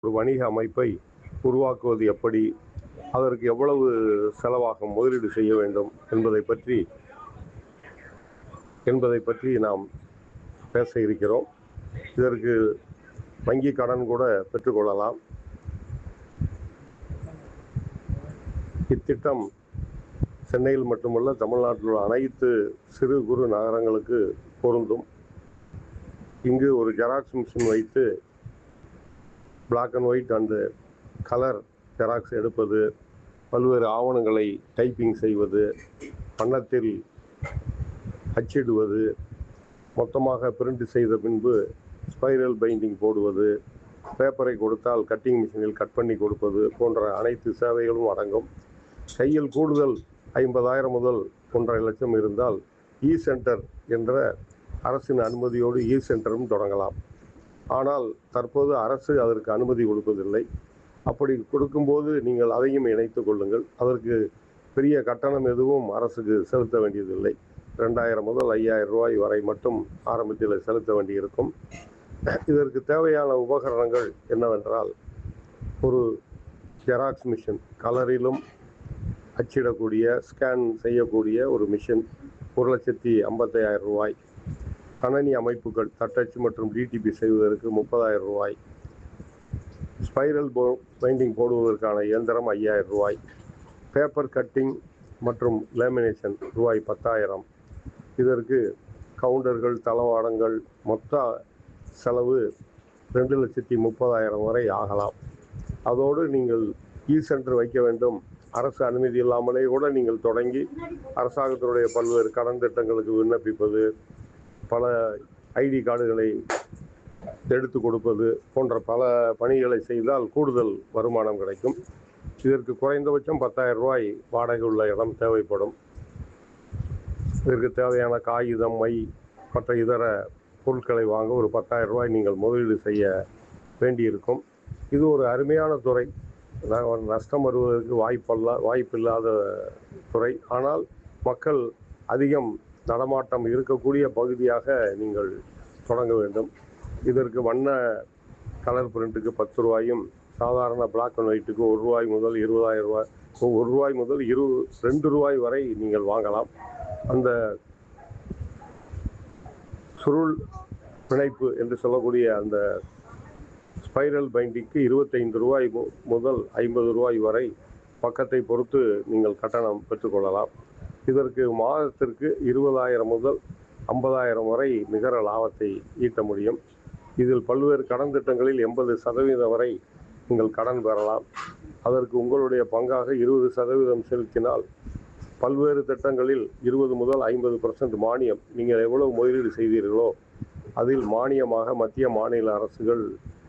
ஒரு வணிக அமைப்பை உருவாக்குவது எப்படி அதற்கு எவ்வளவு செலவாகும் முதலீடு செய்ய வேண்டும் என்பதை பற்றி என்பதை பற்றி நாம் பேச இருக்கிறோம் இதற்கு வங்கி கடன் கூட பெற்றுக்கொள்ளலாம் இத்திட்டம் சென்னையில் மட்டுமல்ல தமிழ்நாட்டில் உள்ள அனைத்து சிறு குறு நகரங்களுக்கு பொருந்தும் இங்கு ஒரு ஜெராக்ஸ் மிஷின் வைத்து black and white and colour xerox எடுப்பது பல்வேறு ஆவணங்களை டைப்பிங் செய்வது வண்ணத்தில் அச்சிடுவது மொத்தமாக பிரிண்ட் செய்த பின்பு ஸ்பைரல் பைண்டிங் போடுவது பேப்பரை கொடுத்தால் கட்டிங் மிஷினில் கட் பண்ணி கொடுப்பது போன்ற அனைத்து சேவைகளும் அடங்கும் கையில் கூடுதல் ஐம்பதாயிரம் முதல் ஒன்றரை லட்சம் இருந்தால் இ சென்டர் என்ற அரசின் அனுமதியோடு இ சென்டரும் தொடங்கலாம் ஆனால் தற்போது அரசு அதற்கு அனுமதி கொடுப்பதில்லை அப்படி கொடுக்கும்போது நீங்கள் அதையும் இணைத்துக் கொள்ளுங்கள் அதற்கு பெரிய கட்டணம் எதுவும் அரசுக்கு செலுத்த வேண்டியதில்லை ரெண்டாயிரம் முதல் ஐயாயிரம் ரூபாய் வரை மட்டும் ஆரம்பத்தில் செலுத்த வேண்டியிருக்கும் இதற்கு தேவையான உபகரணங்கள் என்னவென்றால் ஒரு ஜெராக்ஸ் மிஷின் கலரிலும் அச்சிடக்கூடிய ஸ்கேன் செய்யக்கூடிய ஒரு மிஷின் ஒரு லட்சத்தி ஐம்பத்தையாயிரம் ரூபாய் கணனி அமைப்புகள் தட்டச்சு மற்றும் டிடிபி செய்வதற்கு முப்பதாயிரம் ரூபாய் ஸ்பைரல் போ பைண்டிங் போடுவதற்கான இயந்திரம் ஐயாயிரம் ரூபாய் பேப்பர் கட்டிங் மற்றும் லேமினேஷன் ரூபாய் பத்தாயிரம் இதற்கு கவுண்டர்கள் தளவாடங்கள் மொத்த செலவு ரெண்டு லட்சத்தி முப்பதாயிரம் வரை ஆகலாம் அதோடு நீங்கள் இ சென்டர் வைக்க வேண்டும் அரசு அனுமதி இல்லாமலே கூட நீங்கள் தொடங்கி அரசாங்கத்தினுடைய பல்வேறு கடன் திட்டங்களுக்கு விண்ணப்பிப்பது பல ஐடி கார்டுகளை எடுத்து கொடுப்பது போன்ற பல பணிகளை செய்தால் கூடுதல் வருமானம் கிடைக்கும் இதற்கு குறைந்தபட்சம் பத்தாயிரம் ரூபாய் வாடகை உள்ள இடம் தேவைப்படும் இதற்கு தேவையான காகிதம் மை மற்ற இதர பொருட்களை வாங்க ஒரு பத்தாயிரம் ரூபாய் நீங்கள் முதலீடு செய்ய வேண்டியிருக்கும் இது ஒரு அருமையான துறை ந- நஷ்டம் வருவதற்கு வாய்ப்பல்ல வாய்ப்பில்லாத துறை ஆனால் மக்கள் அதிகம் நடமாட்டம் இருக்கக்கூடிய பகுதியாக நீங்கள் தொடங்க வேண்டும் இதற்கு வண்ண கலர் பிரிண்ட்டுக்கு பத்து ரூபாயும் சாதாரண பிளாக் அண்ட் ஒயிட்டுக்கு ஒரு ரூபாய் முதல் இருபதாயிரம் ரூபாய் ஒரு ரூபாய் முதல் இரு ரெண்டு ரூபாய் வரை நீங்கள் வாங்கலாம் அந்த சுருள் பிணைப்பு என்று சொல்லக்கூடிய அந்த ஸ்பைரல் பைண்டிங்க்கு இருபத்தைந்து ரூபாய் மு- முதல் ஐம்பது ரூபாய் வரை பக்கத்தை பொறுத்து நீங்கள் கட்டணம் பெற்றுக்கொள்ளலாம் இதற்கு மாதத்திற்கு இருபதாயிரம் முதல் ஐம்பதாயிரம் வரை நிகர லாபத்தை ஈட்ட முடியும் இதில் பல்வேறு கடன் திட்டங்களில் எண்பது சதவீதம் வரை நீங்கள் கடன் பெறலாம் அதற்கு உங்களுடைய பங்காக இருபது சதவீதம் செலுத்தினால் பல்வேறு திட்டங்களில் இருபது முதல் ஐம்பது பர்சன்ட் மானியம் நீங்கள் எவ்வளவு முதலீடு செய்தீர்களோ அதில் மானியமாக மத்திய மாநில அரசுகள்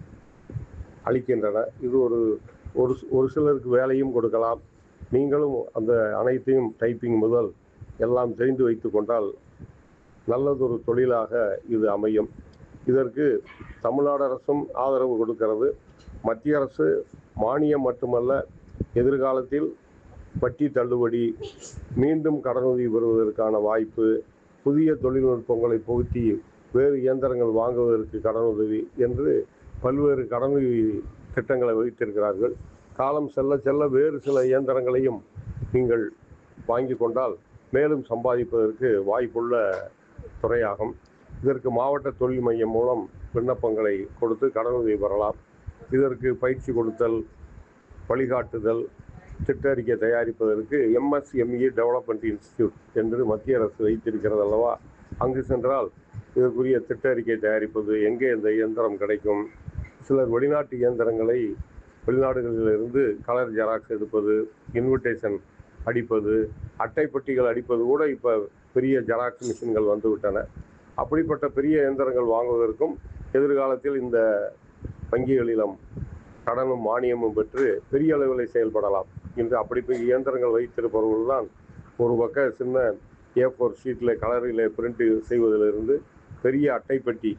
அளிக்கின்றன இது ஒரு ஒரு ஒரு சிலருக்கு வேலையும் கொடுக்கலாம் நீங்களும் அந்த அனைத்தையும் டைப்பிங் முதல் எல்லாம் தெரிந்து வைத்து கொண்டால் நல்லதொரு தொழிலாக இது அமையும் இதற்கு தமிழ்நாடு அரசும் ஆதரவு கொடுக்கிறது மத்திய அரசு மானியம் மட்டுமல்ல எதிர்காலத்தில் வட்டி தள்ளுபடி மீண்டும் கடனுதவி பெறுவதற்கான வாய்ப்பு புதிய தொழில்நுட்பங்களை புகுத்தி வேறு இயந்திரங்கள் வாங்குவதற்கு கடனுதவி என்று பல்வேறு கடனுதவி திட்டங்களை வைத்திருக்கிறார்கள் காலம் செல்ல செல்ல வேறு சில இயந்திரங்களையும் நீங்கள் வாங்கி கொண்டால் மேலும் சம்பாதிப்பதற்கு வாய்ப்புள்ள துறையாகும் இதற்கு மாவட்ட தொழில் மையம் மூலம் விண்ணப்பங்களை கொடுத்து கடனுதவி பெறலாம் இதற்கு பயிற்சி கொடுத்தல் வழிகாட்டுதல் திட்ட அறிக்கை தயாரிப்பதற்கு எம்எஸ்எம்இ டெவலப்மெண்ட் இன்ஸ்டிடியூட் என்று மத்திய அரசு வைத்திருக்கிறது அல்லவா அங்கு சென்றால் இதற்குரிய திட்ட அறிக்கை தயாரிப்பது எங்கே இந்த இயந்திரம் கிடைக்கும் சிலர் வெளிநாட்டு இயந்திரங்களை வெளிநாடுகளிலிருந்து கலர் ஜெராக்ஸ் எடுப்பது இன்விடேஷன் அடிப்பது அட்டைப்பட்டிகள் அடிப்பது கூட இப்போ பெரிய ஜெராக்ஸ் மிஷின்கள் வந்துவிட்டன அப்படிப்பட்ட பெரிய இயந்திரங்கள் வாங்குவதற்கும் எதிர்காலத்தில் இந்த வங்கிகளிலும் கடனும் மானியமும் பெற்று பெரிய அளவில் செயல்படலாம் இன்று அப்படி பெரிய இயந்திரங்கள் வைத்திருப்பவர்கள் தான் ஒரு பக்க சின்ன ஏ ஃபோர் ஷீட்டில் கலரில் பிரிண்ட் செய்வதிலிருந்து பெரிய அட்டைப்பெட்டி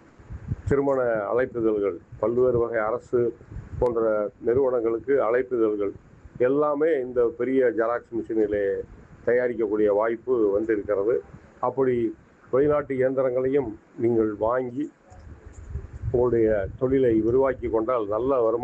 திருமண அழைப்பிதழ்கள் பல்வேறு வகை அரசு போன்ற நிறுவனங்களுக்கு அழைப்பிதழ்கள் எல்லாமே இந்த பெரிய ஜெராக்ஸ் மிஷினிலே தயாரிக்கக்கூடிய வாய்ப்பு வந்திருக்கிறது அப்படி வெளிநாட்டு இயந்திரங்களையும் நீங்கள் வாங்கி உங்களுடைய தொழிலை விரிவாக்கி கொண்டால் நல்ல வருமானம்